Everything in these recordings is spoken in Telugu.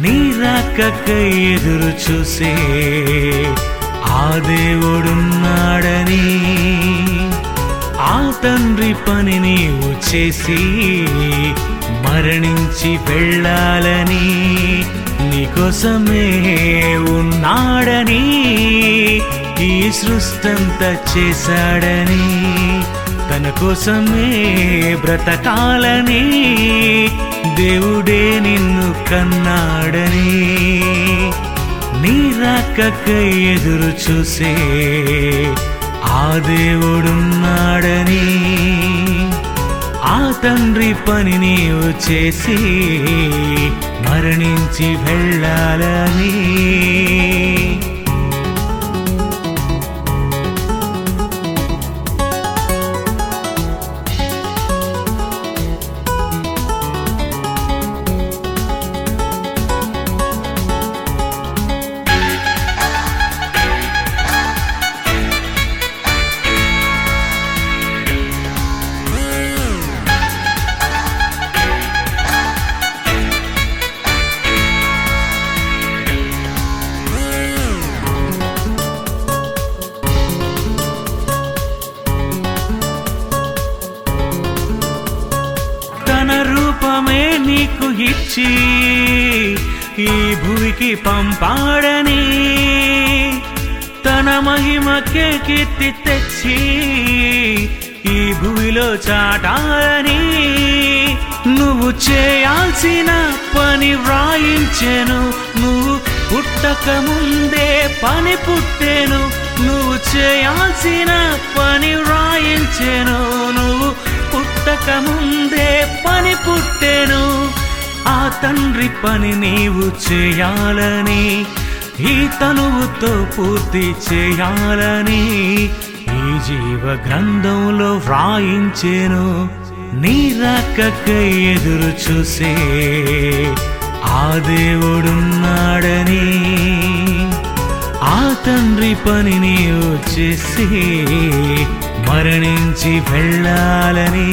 నీ రాకకై ఎదురు చూసే ఆ దేవుడున్నాడని ఆ తండ్రి పని నీవు చేసి మరణించి వెళ్ళాలని నీకోసమే ఉన్నాడని ఈ సృష్టంతా చేశాడని తన కోసమే బ్రతకాలని దేవుడే నిన్ను కన్నాడని నీ రాకకై ఎదురు చూసే ఆ దేవుడున్నాడని ఆ తండ్రి పని నీవు చేసి మరణించి వెళ్ళాలని తన రూపమే నీకు ఇచ్చి ఈ భూమికి పంపాడని తన మహిమకే కీర్తి తెచ్చి ఈ భూమిలో చాటాలని నువ్వు చేయాల్సిన పని వ్రాయించెను నువ్వు పుట్టక ముందే పని పుట్టెను నువ్వు చేయాల్సిన పని వ్రాయించెను నువ్వు పుట్టక ముందే పని పుట్టెను ఆ తండ్రి పని నీవు చేయాలని ఈ తనువుతో పూర్తి చేయాలని ఈ జీవ గ్రంథంలో వ్రాయించెను నీ రాకకై ఎదురు చూసే ఆ దేవుడున్నాడని ఆ తండ్రి పని నీవు చేసి మరణించి వెళ్ళాలని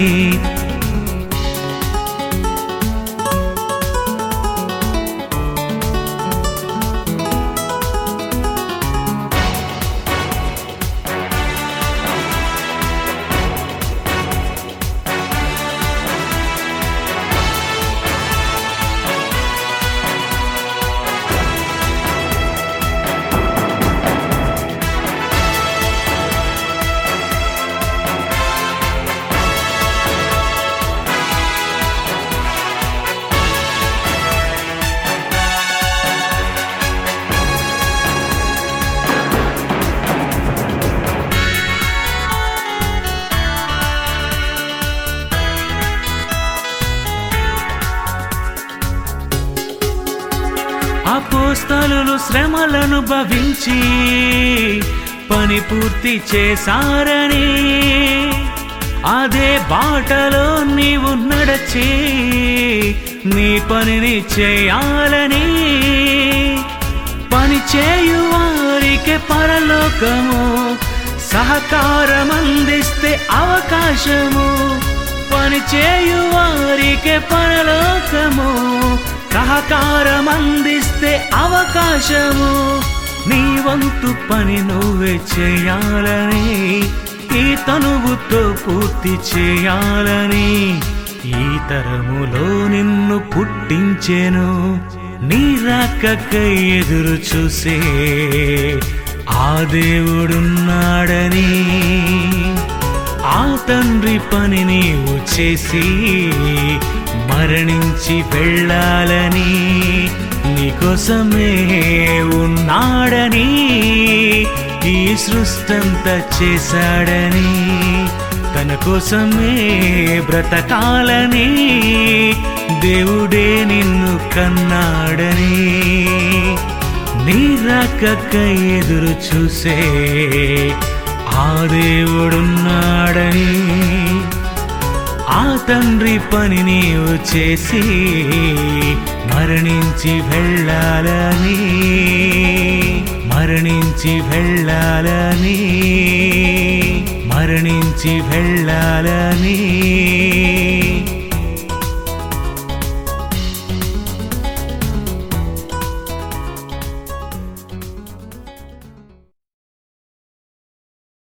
అపోస్తలు శ్రమలను భవించి పని పూర్తి చేశారని అదే బాటలో నీవు నడచి నీ పనిని చేయాలని పని చేయు వారికి పరలోకము సహకారం అందిస్తే అవకాశము పని చేయు వారికి పరలోకము సహకారం అందిస్తే అవకాశము నీ వంతు పని నువ్వే చేయాలని ఈ తనువుతో పూర్తి చేయాలని ఈ తరములో నిన్ను పుట్టించెను నీ రాకకై ఎదురు చూసే ఆ దేవుడున్నాడని ఆ తండ్రి పని నీవు చేసి మరణించి వెళ్ళాలని నీకోసమే ఉన్నాడని ఈ సృష్టంతా చేశాడని తన కోసమే బ్రతకాలని దేవుడే నిన్ను కన్నాడని నీ రాకకై ఎదురు చూసే ఆ దేవుడున్నాడని ఆ తండ్రి పని నీవు చేసి మరణించి వెళ్ళాలని మరణించి వెళ్ళాలని మరణించి వెళ్ళాలని